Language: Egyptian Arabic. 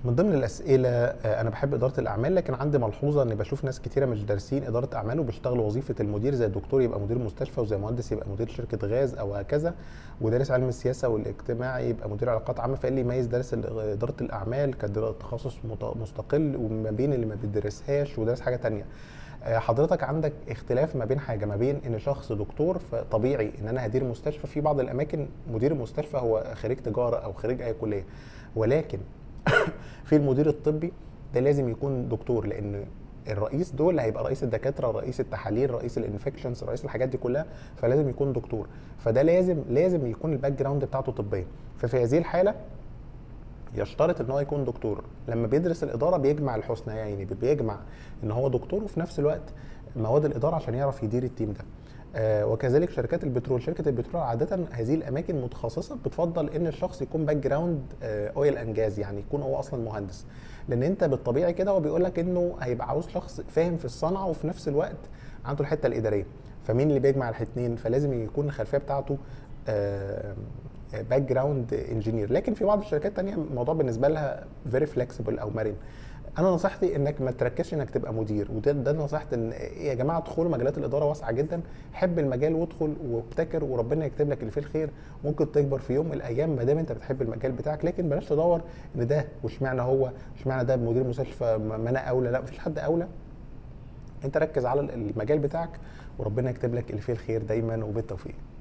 من ضمن الاسئله آه، انا بحب اداره الاعمال لكن عندي ملحوظه ان بشوف ناس كتيره مش دارسين اداره اعمال وبيشتغلوا وظيفه المدير زي الدكتور يبقى مدير مستشفى وزي مهندس يبقى مدير شركه غاز او هكذا ودارس علم السياسه والاجتماعي يبقى مدير علاقات عامه فقال لي يميز دارس ال- اداره الاعمال كتخصص مت- مستقل وما بين اللي ما بيدرسهاش ودارس حاجه تانية آه، حضرتك عندك اختلاف ما بين حاجه ما بين ان شخص دكتور فطبيعي ان انا هدير مستشفى في بعض الاماكن مدير المستشفى هو خريج تجاره او خريج اي كليه ولكن في المدير الطبي ده لازم يكون دكتور لان الرئيس دول هيبقى رئيس الدكاتره رئيس التحاليل رئيس الانفكشنز رئيس الحاجات دي كلها فلازم يكون دكتور فده لازم لازم يكون الباك جراوند بتاعته طبيه ففي هذه الحاله يشترط ان هو يكون دكتور لما بيدرس الاداره بيجمع الحسنيين بيجمع ان هو دكتور وفي نفس الوقت مواد الاداره عشان يعرف يدير التيم ده آه، وكذلك شركات البترول شركه البترول عاده هذه الاماكن متخصصه بتفضل ان الشخص يكون باك جراوند اويل اند جاز يعني يكون هو اصلا مهندس لان انت بالطبيعي كده هو بيقول لك انه هيبقى عاوز شخص فاهم في الصنعه وفي نفس الوقت عنده الحته الاداريه فمين اللي بيجمع الحتتين فلازم يكون الخلفيه بتاعته باك جراوند انجينير لكن في بعض الشركات التانية الموضوع بالنسبه لها فيري فليكسيبل او مرن انا نصيحتي انك ما تركزش انك تبقى مدير وده ده نصيحتي ان يا جماعه ادخلوا مجالات الاداره واسعه جدا حب المجال وادخل وابتكر وربنا يكتب لك اللي فيه الخير ممكن تكبر في يوم من الايام ما دام انت بتحب المجال بتاعك لكن بلاش تدور ان ده واشمعنى هو اشمعنى ده مدير مستشفى ما انا اولى لا مفيش حد اولى انت ركز على المجال بتاعك وربنا يكتب لك اللي فيه الخير دايما وبالتوفيق